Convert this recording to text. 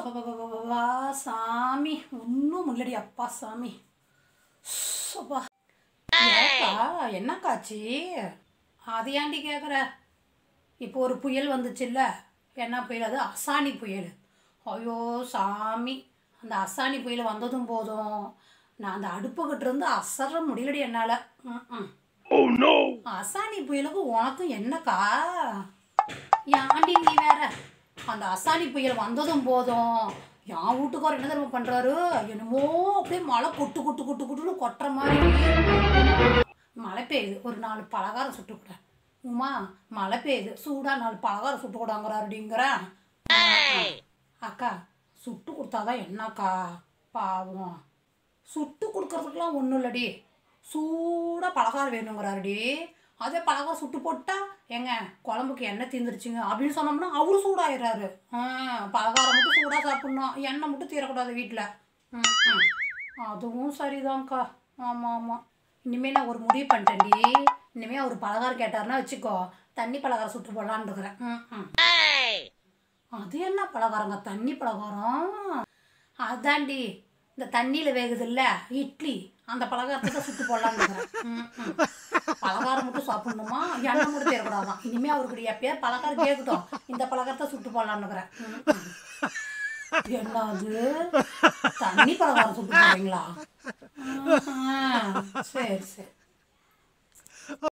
வா சாமி ஒன்றும் முள்ளடி அப்பா சாமி அப்பா ஏக்கா என்னக்காச்சு அது ஏன்டி கேட்குற இப்போ ஒரு புயல் வந்துச்சுல்ல என்ன புயல் அது அசானி புயல் ஐயோ சாமி அந்த அசானி புயல் வந்ததும் போதும் நான் அந்த அடுப்புக்கிட்ட இருந்து அசர முடியலடி என்னால் ம் அசானி புயலுக்கு உனக்கும் என்னக்கா ஏன்டி நீ வேற அந்த அசானி புயல் வந்ததும் போதும் என் வீட்டுக்காரர் என்ன தெரியுமா பண்ணுறாரு என்னமோ அப்படியே மழை கொட்டு கொட்டு கொட்டு கொட்டுன்னு கொட்டுற மாதிரி மழை பெய்யுது ஒரு நாலு பலகாரம் சுட்டு கூட உமா மழை பெய்யுது சூடாக நாலு பலகாரம் சுட்டு கூடாங்கிறாருடிங்கிறேன் அக்கா சுட்டு கொடுத்தாதான் என்னக்கா பாவம் சுட்டு கொடுக்கறதுக்குலாம் ஒன்றும் இல்லடி சூடாக பலகாரம் வேணுங்கிறாருடி அதே பலகாரம் சுட்டு போட்டா ஏங்க குழம்புக்கு எண்ணெய் தீந்துருச்சுங்க அப்படின்னு சொன்னோம்னா அவரு சூடாயிடுறாரு ஆ பலகாரம் மட்டும் சூடாக சாப்பிட்ணும் எண்ணெய் மட்டும் தீரக்கூடாது வீட்டில் ம் ம். அதுவும் சரிதான்க்கா ஆமாம் ஆமாம் இனிமேல் நான் ஒரு முடிவு பண்ணிட்டேன்டி இனிமேல் அவர் பலகாரம் கேட்டாருன்னா வச்சுக்கோ தண்ணி பலகாரம் சுட்டு போடலான்னு இருக்கிறேன் ம் ம் அது என்ன பலகாரங்க தண்ணி பலகாரம் அதாண்டி இந்த தண்ணியில் வேகுதுல்ல இட்லி அந்த பலகாரத்தை தான் சுட்டு போடலான்னு இருக்கிறேன். ம், ம். பலகாரம் மட்டும் சாப்பிடணுமா எண்ணெய் மட்டும் தேரக்கூடாதான் இனிமே அவருக்கு எப்பயாவது பலகாரம் கேட்கட்டும் இந்த பலகாரத்தை சுட்டு போடலான்னு இருக்கிறேன். ம், ம். என்ன அது தண்ணி பலகாரம் சுட்டு போடுறீங்களா ஆஹா. சரி சரி